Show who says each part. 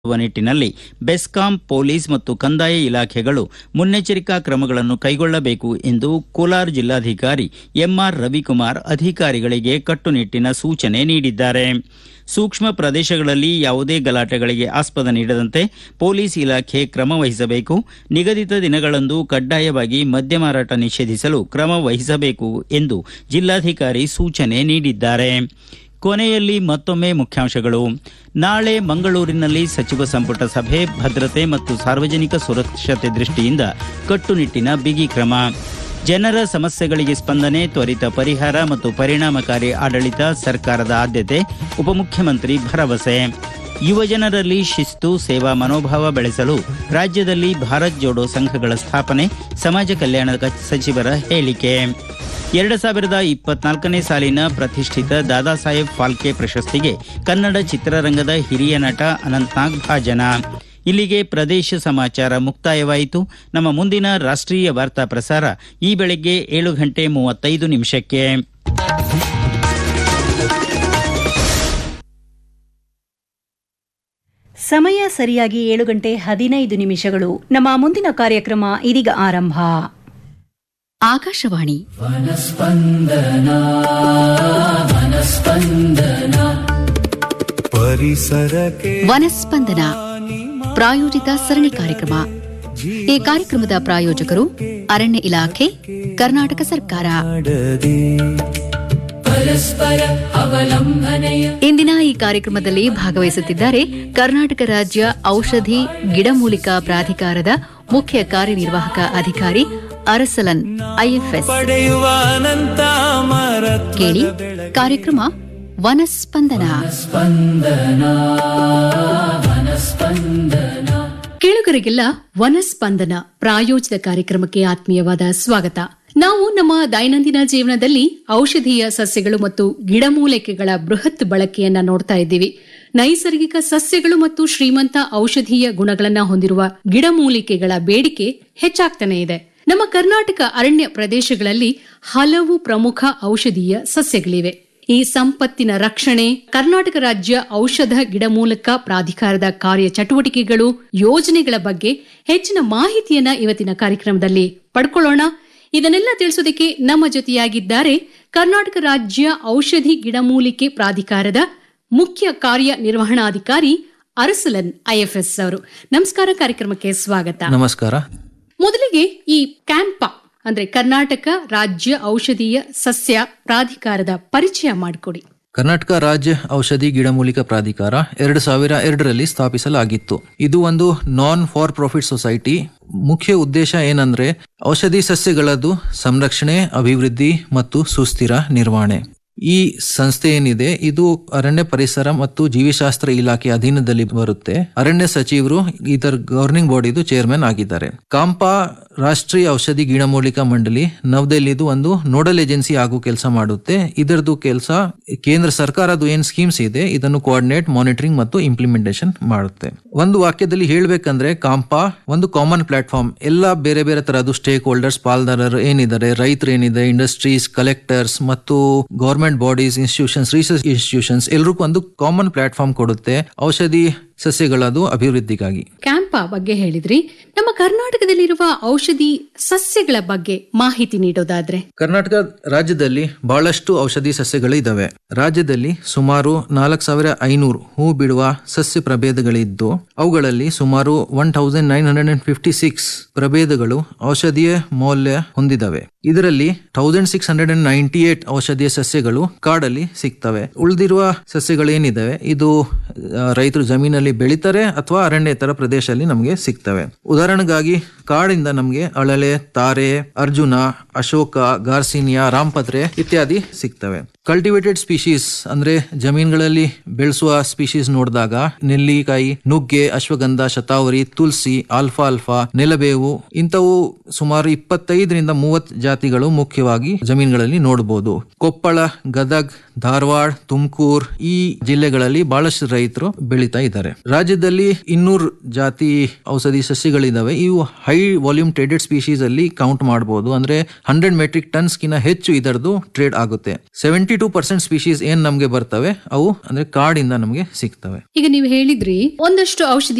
Speaker 1: ಮಾಡುವ ನಿಟ್ಟಿನಲ್ಲಿ ಬೆಸ್ಕಾಂ ಪೊಲೀಸ್ ಮತ್ತು ಕಂದಾಯ ಇಲಾಖೆಗಳು ಮುನ್ನೆಚ್ಚರಿಕಾ ಕ್ರಮಗಳನ್ನು ಕೈಗೊಳ್ಳಬೇಕು ಎಂದು ಕೋಲಾರ ಜಿಲ್ಲಾಧಿಕಾರಿ ಎಂಆರ್ ರವಿಕುಮಾರ್ ಅಧಿಕಾರಿಗಳಿಗೆ ಕಟ್ಟುನಿಟ್ಟಿನ ಸೂಚನೆ ನೀಡಿದ್ದಾರೆ ಸೂಕ್ಷ್ಮ ಪ್ರದೇಶಗಳಲ್ಲಿ ಯಾವುದೇ ಗಲಾಟೆಗಳಿಗೆ ಆಸ್ಪದ ನೀಡದಂತೆ ಪೊಲೀಸ್ ಇಲಾಖೆ ಕ್ರಮ ವಹಿಸಬೇಕು ನಿಗದಿತ ದಿನಗಳಂದು ಕಡ್ಡಾಯವಾಗಿ ಮದ್ಯ ಮಾರಾಟ ನಿಷೇಧಿಸಲು ಕ್ರಮ ವಹಿಸಬೇಕು ಎಂದು ಜಿಲ್ಲಾಧಿಕಾರಿ ಸೂಚನೆ ನೀಡಿದ್ದಾರೆ ಕೊನೆಯಲ್ಲಿ ಮತ್ತೊಮ್ಮೆ ಮುಖ್ಯಾಂಶಗಳು ನಾಳೆ ಮಂಗಳೂರಿನಲ್ಲಿ ಸಚಿವ ಸಂಪುಟ ಸಭೆ ಭದ್ರತೆ ಮತ್ತು ಸಾರ್ವಜನಿಕ ಸುರಕ್ಷತೆ ದೃಷ್ಟಿಯಿಂದ ಕಟ್ಟುನಿಟ್ಟಿನ ಬಿಗಿ ಕ್ರಮ ಜನರ ಸಮಸ್ಯೆಗಳಿಗೆ ಸ್ಪಂದನೆ ತ್ವರಿತ ಪರಿಹಾರ ಮತ್ತು ಪರಿಣಾಮಕಾರಿ ಆಡಳಿತ ಸರ್ಕಾರದ ಆದ್ಯತೆ ಉಪಮುಖ್ಯಮಂತ್ರಿ ಭರವಸೆ ಯುವಜನರಲ್ಲಿ ಶಿಸ್ತು ಸೇವಾ ಮನೋಭಾವ ಬೆಳೆಸಲು ರಾಜ್ಯದಲ್ಲಿ ಭಾರತ್ ಜೋಡೋ ಸಂಘಗಳ ಸ್ಥಾಪನೆ ಸಮಾಜ ಕಲ್ಯಾಣ ಕ- ಸಚಿವರ ಹೇಳಿಕೆ ಎರಡು ಸಾವಿರದ ಇಪ್ಪತ್ನಾಲ್ಕನೇ ಸಾಲಿನ ಪ್ರತಿಷ್ಠಿತ ದಾದಾ ಸಾಹೇಬ್ ಫಾಲ್ಕೆ ಪ್ರಶಸ್ತಿಗೆ ಕನ್ನಡ ಚಿತ್ರರಂಗದ ಹಿರಿಯ ನಟ ಅನಂತ್ನಾಗ್ ಭಾಜನ ಇಲ್ಲಿಗೆ ಪ್ರದೇಶ ಸಮಾಚಾರ ಮುಕ್ತಾಯವಾಯಿತು ನಮ್ಮ ಮುಂದಿನ ರಾಷ್ಟ್ರೀಯ ವಾರ್ತಾ ಪ್ರಸಾರ ಈ ಬೆಳಗ್ಗೆ ಏಳು ಗಂಟೆ ಮೂವತ್ತೈದು ನಿಮಿಷಕ್ಕೆ
Speaker 2: ಸಮಯ ಸರಿಯಾಗಿ ಏಳು ಗಂಟೆ ಹದಿನೈದು ನಿಮಿಷಗಳು ನಮ್ಮ ಮುಂದಿನ ಕಾರ್ಯಕ್ರಮ ಇದೀಗ ಆರಂಭ
Speaker 3: ಆಕಾಶವಾಣಿ
Speaker 4: ಪರಿಸರಕ್ಕೆ
Speaker 3: ವನಸ್ಪಂದನ ಪ್ರಾಯೋಜಿತ ಸರಣಿ ಕಾರ್ಯಕ್ರಮ ಈ ಕಾರ್ಯಕ್ರಮದ ಪ್ರಾಯೋಜಕರು ಅರಣ್ಯ ಇಲಾಖೆ ಕರ್ನಾಟಕ ಸರ್ಕಾರ
Speaker 4: ಮಾಡದೆ
Speaker 3: ಇಂದಿನ ಈ ಕಾರ್ಯಕ್ರಮದಲ್ಲಿ ಭಾಗವಹಿಸುತ್ತಿದ್ದಾರೆ ಕರ್ನಾಟಕ ರಾಜ್ಯ ಔಷಧಿ ಗಿಡಮೂಲಿಕಾ ಪ್ರಾಧಿಕಾರದ ಮುಖ್ಯ ಕಾರ್ಯನಿರ್ವಾಹಕ ಅಧಿಕಾರಿ ಅರಸಲನ್ ಐಎಫ್ಎಸ್
Speaker 4: ಪಡೆಯುವ ಅನಂತ ಮರತ್ವದ
Speaker 3: ಕೇಳಿ ಕಾರ್ಯಕ್ರಮ ವನಸ್ಪಂದನ
Speaker 5: ಕೇಳುಗರಿಗೆಲ್ಲ ವನಸ್ಪಂದನ ಪ್ರಾಯೋಜಿತ ಕಾರ್ಯಕ್ರಮಕ್ಕೆ ಆತ್ಮೀಯವಾದ ಸ್ವಾಗತ ನಾವು ನಮ್ಮ ದೈನಂದಿನ ಜೀವನದಲ್ಲಿ ಔಷಧೀಯ ಸಸ್ಯಗಳು ಮತ್ತು ಗಿಡಮೂಲಿಕೆಗಳ ಬೃಹತ್ ಬಳಕೆಯನ್ನ ನೋಡ್ತಾ ಇದ್ದೀವಿ ನೈಸರ್ಗಿಕ ಸಸ್ಯಗಳು ಮತ್ತು ಶ್ರೀಮಂತ ಔಷಧೀಯ ಗುಣಗಳನ್ನ ಹೊಂದಿರುವ ಗಿಡಮೂಲಿಕೆಗಳ ಬೇಡಿಕೆ ಹೆಚ್ಚಾಗ್ತಾನೆ ಇದೆ ನಮ್ಮ ಕರ್ನಾಟಕ ಅರಣ್ಯ ಪ್ರದೇಶಗಳಲ್ಲಿ ಹಲವು ಪ್ರಮುಖ ಔಷಧೀಯ ಸಸ್ಯಗಳಿವೆ ಈ ಸಂಪತ್ತಿನ ರಕ್ಷಣೆ ಕರ್ನಾಟಕ ರಾಜ್ಯ ಔಷಧ ಗಿಡಮೂಲಕ ಪ್ರಾಧಿಕಾರದ ಕಾರ್ಯ ಚಟುವಟಿಕೆಗಳು ಯೋಜನೆಗಳ ಬಗ್ಗೆ ಹೆಚ್ಚಿನ ಮಾಹಿತಿಯನ್ನ ಇವತ್ತಿನ ಕಾರ್ಯಕ್ರಮದಲ್ಲಿ ಪಡ್ಕೊಳ್ಳೋಣ ಇದನ್ನೆಲ್ಲ ತಿಳಿಸೋದಕ್ಕೆ ನಮ್ಮ ಜೊತೆಯಾಗಿದ್ದಾರೆ ಕರ್ನಾಟಕ ರಾಜ್ಯ ಔಷಧಿ ಗಿಡಮೂಲಿಕೆ ಪ್ರಾಧಿಕಾರದ ಮುಖ್ಯ ಕಾರ್ಯನಿರ್ವಹಣಾಧಿಕಾರಿ ಅರಸಲನ್ ಐಎಫ್ಎಸ್ ಅವರು ನಮಸ್ಕಾರ ಕಾರ್ಯಕ್ರಮಕ್ಕೆ ಸ್ವಾಗತ
Speaker 6: ನಮಸ್ಕಾರ
Speaker 5: ಮೊದಲಿಗೆ ಈ ಕ್ಯಾಂಪ ಅಂದ್ರೆ ಕರ್ನಾಟಕ ರಾಜ್ಯ ಔಷಧೀಯ ಸಸ್ಯ ಪ್ರಾಧಿಕಾರದ ಪರಿಚಯ ಮಾಡಿಕೊಡಿ
Speaker 6: ಕರ್ನಾಟಕ ರಾಜ್ಯ ಔಷಧಿ ಗಿಡಮೂಲಿಕ ಪ್ರಾಧಿಕಾರ ಎರಡು ಸಾವಿರ ಎರಡರಲ್ಲಿ ಸ್ಥಾಪಿಸಲಾಗಿತ್ತು ಇದು ಒಂದು ನಾನ್ ಫಾರ್ ಪ್ರಾಫಿಟ್ ಸೊಸೈಟಿ ಮುಖ್ಯ ಉದ್ದೇಶ ಏನಂದ್ರೆ ಔಷಧಿ ಸಸ್ಯಗಳದ್ದು ಸಂರಕ್ಷಣೆ ಅಭಿವೃದ್ಧಿ ಮತ್ತು ಸುಸ್ಥಿರ ನಿರ್ವಹಣೆ ಈ ಸಂಸ್ಥೆ ಏನಿದೆ ಇದು ಅರಣ್ಯ ಪರಿಸರ ಮತ್ತು ಜೀವಿಶಾಸ್ತ್ರ ಇಲಾಖೆ ಅಧೀನದಲ್ಲಿ ಬರುತ್ತೆ ಅರಣ್ಯ ಸಚಿವರು ಇದರ ಗವರ್ನಿಂಗ್ ಬಾಡಿದು ಚೇರ್ಮನ್ ಆಗಿದ್ದಾರೆ ಕಾಂಪಾ ರಾಷ್ಟ್ರೀಯ ಔಷಧಿ ಗಿಡಮೂಲಿಕ ಮಂಡಳಿ ನವದೆಹಲಿದು ಒಂದು ನೋಡಲ್ ಏಜೆನ್ಸಿ ಆಗೋ ಕೆಲಸ ಮಾಡುತ್ತೆ ಇದರದ್ದು ಕೆಲಸ ಕೇಂದ್ರ ಸರ್ಕಾರದ್ದು ಏನ್ ಸ್ಕೀಮ್ಸ್ ಇದೆ ಇದನ್ನು ಕೋಆರ್ಡಿನೇಟ್ ಮಾನಿಟರಿಂಗ್ ಮತ್ತು ಇಂಪ್ಲಿಮೆಂಟೇಷನ್ ಮಾಡುತ್ತೆ ಒಂದು ವಾಕ್ಯದಲ್ಲಿ ಹೇಳ್ಬೇಕಂದ್ರೆ ಕಾಂಪಾ ಒಂದು ಕಾಮನ್ ಪ್ಲಾಟ್ಫಾರ್ಮ್ ಎಲ್ಲ ಬೇರೆ ಬೇರೆ ತರಹದ್ದು ಸ್ಟೇಕ್ ಹೋಲ್ಡರ್ಸ್ ಪಾಲ್ದಾರರು ಏನಿದ್ದಾರೆ ರೈತರು ಏನಿದೆ ಇಂಡಸ್ಟ್ರೀಸ್ ಕಲೆಕ್ಟರ್ಸ್ ಮತ್ತು government bodies institutions research institutions ಎಲ್ರಿಗೂ ಒಂದು ಕಾಮನ್ ಪ್ಲಾಟ್ಫಾರ್ಮ್ ಕೊಡುತ್ತೆ ಔಷಧಿ ಸಸ್ಯಗಳದು ಅಭಿವೃದ್ಧಿಗಾಗಿ
Speaker 5: ಕ್ಯಾಂಪ ಬಗ್ಗೆ ಹೇಳಿದ್ರಿ ನಮ್ಮ ಕರ್ನಾಟಕದಲ್ಲಿರುವ ಔಷಧಿ ಸಸ್ಯಗಳ ಬಗ್ಗೆ ಮಾಹಿತಿ ನೀಡೋದಾದ್ರೆ
Speaker 6: ಕರ್ನಾಟಕ ರಾಜ್ಯದಲ್ಲಿ ಬಹಳಷ್ಟು ಔಷಧಿ ಸಸ್ಯಗಳು ಇದಾವೆ ರಾಜ್ಯದಲ್ಲಿ ಸುಮಾರು ನಾಲ್ಕು ಸಾವಿರ ಐನೂರು ಹೂ ಬಿಡುವ ಸಸ್ಯ ಪ್ರಭೇದಗಳಿದ್ದು ಅವುಗಳಲ್ಲಿ ಸುಮಾರು one thousand nine hundred and fifty six ಪ್ರಭೇದಗಳು ಔಷಧೀಯ ಮೌಲ್ಯ ಹೊಂದಿದವೆ ಇದರಲ್ಲಿ thousand six hundred and ninety eight ಔಷಧೀಯ ಸಸ್ಯಗಳು ಕಾಡಲ್ಲಿ ಸಿಗ್ತವೆ ಉಳಿದಿರುವ ಸಸ್ಯಗಳು ಏನಿದಾವೆ ಇದು ಆ, ರೈತರು ಜಮೀನಲ್ಲಿ ಬೆಳಿತಾರೆ ಅಥವಾ ಅರಣ್ಯೇತರ ಪ್ರದೇಶದಲ್ಲಿ ನಮಗೆ ಸಿಗ್ತವೆ ಉದಾಹರಣೆಗಾಗಿ ಕಾಡಿಂದ ನಮಗೆ ಅಳಲೆ ತಾರೆ ಅರ್ಜುನ ಅಶೋಕ ಗಾರ್ಸಿನಿಯಾ ರಾಂಪತ್ರೆ ಇತ್ಯಾದಿ ಸಿಗ್ತವೆ ಕಲ್ಟಿವೇಟೆಡ್ ಸ್ಪೀಶೀಸ್ ಅಂದ್ರೆ ಜಮೀನುಗಳಲ್ಲಿ ಬೆಳೆಸುವ ಸ್ಪೀಶೀಸ್ ನೋಡಿದಾಗ ನೆಲ್ಲಿಕಾಯಿ ನುಗ್ಗೆ ಅಶ್ವಗಂಧ ಶತಾವರಿ ತುಳಸಿ ಆಲ್ಫಾ ಆಲ್ಫಾ ನೆಲಬೇವು ಇಂಥವು ಸುಮಾರು ಇಪ್ಪತ್ತೈದರಿಂದ ಮೂವತ್ತು ಜಾತಿಗಳು ಮುಖ್ಯವಾಗಿ ಜಮೀನುಗಳಲ್ಲಿ ನೋಡಬಹುದು ಕೊಪ್ಪಳ ಗದಗ್ ಧಾರವಾಡ ತುಮಕೂರು ಈ ಜಿಲ್ಲೆಗಳಲ್ಲಿ ಬಹಳಷ್ಟು ರೈತರು ಬೆಳೀತಾ ಇದ್ದಾರೆ ರಾಜ್ಯದಲ್ಲಿ ಇನ್ನೂರು ಜಾತಿ ಔಷಧಿ ಸಸ್ಯಗಳಿದಾವೆ ಇವು ಹೈ ವಾಲ್ಯೂಮ್ ಟ್ರೇಡೆಡ್ ಸ್ಪೀಶೀಸ್ ಅಲ್ಲಿ ಕೌಂಟ್ ಮಾಡಬಹುದು ಅಂದ್ರೆ ಹಂಡ್ರೆಡ್ ಮೆಟ್ರಿಕ್ ಟನ್ಸ್ ಕಿನ್ನ ಹೆಚ್ಚು ಇದರದು ಟ್ರೇಡ್ ಆಗುತ್ತೆ ಸೆವೆಂಟಿ ಟೂ ಪರ್ಸೆಂಟ್ ಸ್ಪೀಶೀಸ್ ಏನ್ ನಮಗೆ ಬರ್ತವೆ ಅವು ಅಂದ್ರೆ ಕಾಡಿಂದ ನಮಗೆ ಸಿಗ್ತವೆ
Speaker 5: ಈಗ ನೀವು ಹೇಳಿದ್ರಿ ಒಂದಷ್ಟು ಔಷಧಿ